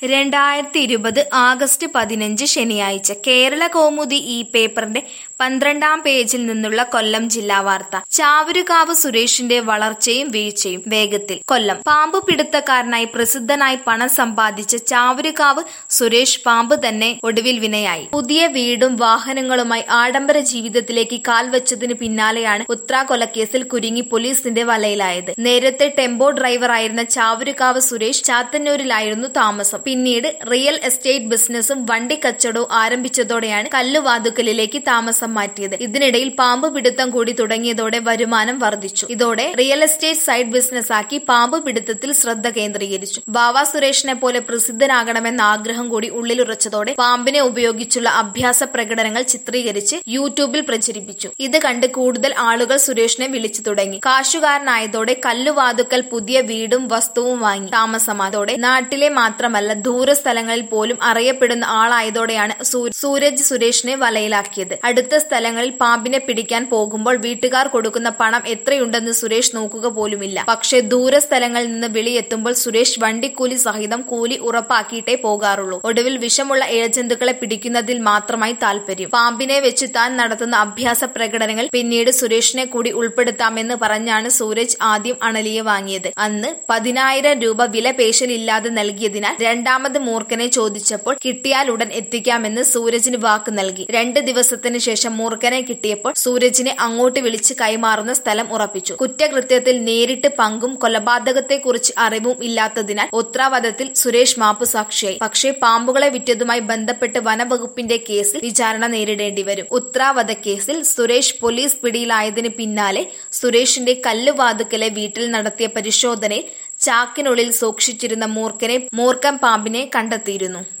രണ്ടായിരത്തി ഇരുപത് ആഗസ്റ്റ് പതിനഞ്ച് ശനിയാഴ്ച കേരള കൗമുദി ഈ പേപ്പറിന്റെ പന്ത്രണ്ടാം പേജിൽ നിന്നുള്ള കൊല്ലം ജില്ലാ വാർത്ത ചാവരുകാവ് സുരേഷിന്റെ വളർച്ചയും വീഴ്ചയും വേഗത്തിൽ കൊല്ലം പാമ്പ് പിടുത്തക്കാരനായി പ്രസിദ്ധനായി പണം സമ്പാദിച്ച ചാവരുകാവ് സുരേഷ് പാമ്പ് തന്നെ ഒടുവിൽ വിനയായി പുതിയ വീടും വാഹനങ്ങളുമായി ആഡംബര ജീവിതത്തിലേക്ക് കാൽവച്ചതിന് പിന്നാലെയാണ് ഉത്രാ കൊലക്കേസിൽ കുരുങ്ങി പോലീസിന്റെ വലയിലായത് നേരത്തെ ടെമ്പോ ഡ്രൈവറായിരുന്ന ചാവരുകാവ് സുരേഷ് ചാത്തന്നൂരിലായിരുന്നു താമസം പിന്നീട് റിയൽ എസ്റ്റേറ്റ് ബിസിനസ്സും വണ്ടി കച്ചവടവും ആരംഭിച്ചതോടെയാണ് കല്ലുവാതുക്കലിലേക്ക് താമസം മാറ്റിയത് ഇതിനിടയിൽ പാമ്പ് പിടുത്തം കൂടി തുടങ്ങിയതോടെ വരുമാനം വർദ്ധിച്ചു ഇതോടെ റിയൽ എസ്റ്റേറ്റ് സൈഡ് ബിസിനസ് ആക്കി പാമ്പ് പിടുത്തത്തിൽ ശ്രദ്ധ കേന്ദ്രീകരിച്ചു ബാവ സുരേഷിനെ പോലെ പ്രസിദ്ധനാകണമെന്ന ആഗ്രഹം കൂടി ഉള്ളിലുറച്ചതോടെ പാമ്പിനെ ഉപയോഗിച്ചുള്ള അഭ്യാസ പ്രകടനങ്ങൾ ചിത്രീകരിച്ച് യൂട്യൂബിൽ പ്രചരിപ്പിച്ചു ഇത് കണ്ട് കൂടുതൽ ആളുകൾ സുരേഷിനെ വിളിച്ചു തുടങ്ങി കാശുകാരനായതോടെ കല്ലുവാതുക്കൽ പുതിയ വീടും വസ്തുവും വാങ്ങി താമസമായതോടെ നാട്ടിലെ മാത്രമല്ല ദൂര സ്ഥലങ്ങളിൽ പോലും അറിയപ്പെടുന്ന ആളായതോടെയാണ് സൂ- സൂരജ് സുരേഷിനെ വലയിലാക്കിയത് അടുത്ത സ്ഥലങ്ങളിൽ പാമ്പിനെ പിടിക്കാൻ പോകുമ്പോൾ വീട്ടുകാർ കൊടുക്കുന്ന പണം എത്രയുണ്ടെന്ന് സുരേഷ് നോക്കുക പോലുമില്ല പക്ഷേ ദൂര സ്ഥലങ്ങളിൽ നിന്ന് വിളിയെത്തുമ്പോൾ സുരേഷ് വണ്ടിക്കൂലി സഹിതം കൂലി ഉറപ്പാക്കിയിട്ടേ പോകാറുള്ളൂ ഒടുവിൽ വിഷമുള്ള ഇഴജന്തുക്കളെ പിടിക്കുന്നതിൽ മാത്രമായി താല്പര്യം പാമ്പിനെ വെച്ച് താൻ നടത്തുന്ന അഭ്യാസ പ്രകടനങ്ങൾ പിന്നീട് സുരേഷിനെ കൂടി ഉൾപ്പെടുത്താമെന്ന് പറഞ്ഞാണ് സൂരജ് ആദ്യം അണലിയെ വാങ്ങിയത് അന്ന് പതിനായിരം രൂപ വില പേശലില്ലാതെ നൽകിയതിനാൽ രണ്ടാമത് മൂർഖനെ ചോദിച്ചപ്പോൾ കിട്ടിയാൽ ഉടൻ എത്തിക്കാമെന്ന് സൂരജിന് വാക്ക് നൽകി രണ്ട് ദിവസത്തിന് ശേഷം മൂർഖനെ കിട്ടിയപ്പോൾ സൂരജിനെ അങ്ങോട്ട് വിളിച്ച് കൈമാറുന്ന സ്ഥലം ഉറപ്പിച്ചു കുറ്റകൃത്യത്തിൽ നേരിട്ട് പങ്കും കൊലപാതകത്തെക്കുറിച്ച് അറിവും ഇല്ലാത്തതിനാൽ ഉത്രാവധത്തിൽ സുരേഷ് മാപ്പ് സാക്ഷിയായി പക്ഷേ പാമ്പുകളെ വിറ്റതുമായി ബന്ധപ്പെട്ട് വനവകുപ്പിന്റെ കേസിൽ വിചാരണ നേരിടേണ്ടി വരും ഉത്രാവധ കേസിൽ സുരേഷ് പോലീസ് പിടിയിലായതിന് പിന്നാലെ സുരേഷിന്റെ കല്ലുവാതുക്കലെ വീട്ടിൽ നടത്തിയ പരിശോധനയിൽ ചാക്കിനുള്ളിൽ സൂക്ഷിച്ചിരുന്ന മൂർഖനെ മൂർഖൻ പാമ്പിനെ കണ്ടെത്തിയിരുന്നു